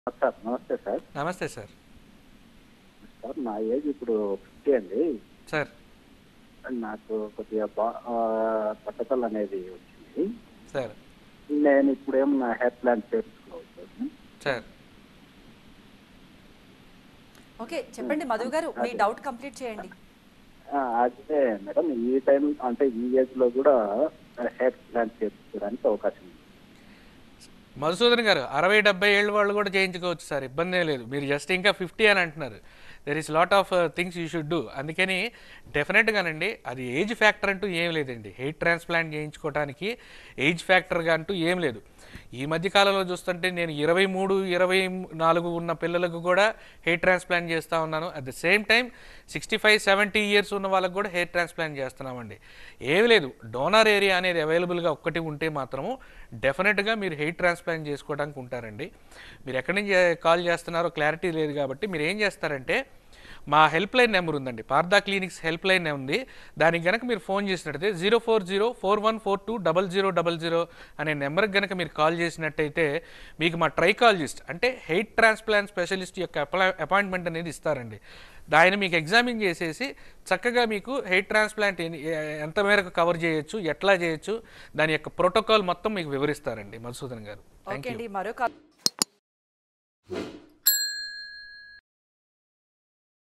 sir నమస్తే sir నమస్తే sir sir నా ఏజ్ ఇప్పుడు ఫిఫ్టీ అండి సార్ నాకు కొద్దిగా బా ఆ, బట్టతలు అనేది వచ్చింది సార్ నేను ఇప్పుడు ఏమన్నా హెయిర్ ప్లాన్ చేసుకోవచ్చు సార్ ఓకే చెప్పండి మధు గారు మీ డౌట్ కంప్లీట్ చేయండి అదే మేడం ఈ టైం అంటే ఈ ఏజ్ లో కూడా హెయిర్ ప్లాన్ చేసుకోవడానికి అవకాశం ఉంది మధుసూదన్ గారు అరవై డెబ్బై ఏళ్ళ వాళ్ళు కూడా చేయించుకోవచ్చు సార్ ఇబ్బంది ఏం లేదు మీరు జస్ట్ ఇంకా ఫిఫ్టీ అని అంటున్నారు there is lot of things you should do అందుకని డెఫినెట్గానండి అది ఏజ్ ఫ్యాక్టర్ అంటూ ఏం లేదండి హెయిర్ ట్రాన్స్ప్లాంట్ చేయించుకోవడానికి ఏజ్ ఫ్యాక్టర్గా అంటూ ఏం లేదు ఈ మధ్య కాలంలో చూస్తుంటే నేను ఇరవై మూడు ఇరవై నాలుగు ఉన్న పిల్లలకు కూడా హెయిర్ ట్రాన్స్ప్లాంట్ చేస్తూ ఉన్నాను at the same time sixty five seventy years ఉన్న వాళ్ళకి కూడా హెయిర్ ట్రాన్స్ప్లాంట్ చేస్తున్నామండి ఏమి లేదు డోనర్ ఏరియా అనేది అవైలబుల్గా ఒక్కటి ఉంటే మాత్రము డెఫినెట్గా మీరు హెయిర్ ట్రాన్స్ప్లాంట్ చేసుకోవడానికి ఉంటారండి మీరు ఎక్కడి నుంచి కాల్ చేస్తున్నారో క్లారిటీ లేదు కాబట్టి మీరు ఏం చేస్తారంటే మా హెల్ప్ లైన్ నెంబర్ ఉందండి పార్దా క్లినిక్స్ హెల్ప్ లైన్ ఉంది దానికి గనక మీరు ఫోన్ చేసినట్టయితే zero four zero four one four two double zero double zero అనే నెంబర్కి గనక మీరు కాల్ చేసినట్టయితే మీకు మా ట్రైకాలజిస్ట్ అంటే హెయిర్ ట్రాన్స్ప్లాంట్ స్పెషలిస్ట్ యొక్క అప్లా- అపాయింట్మెంట్ అనేది ఇస్తారండి దాన్ని మీకు ఎగ్జామిన్ చేసేసి చక్కగా మీకు హెయిర్ ట్రాన్స్ప్లాంట్ ఎన్ని- ఎ- ఎంత మేరకు కవర్ చేయొచ్చు ఎట్లా చేయొచ్చు దాని యొక్క ప్రోటోకాల్ మొత్తం మీకు వివరిస్తారండి మధుసూదన్ గారు థ్యాంక్ ఓకే యూ అండి మరో కాల్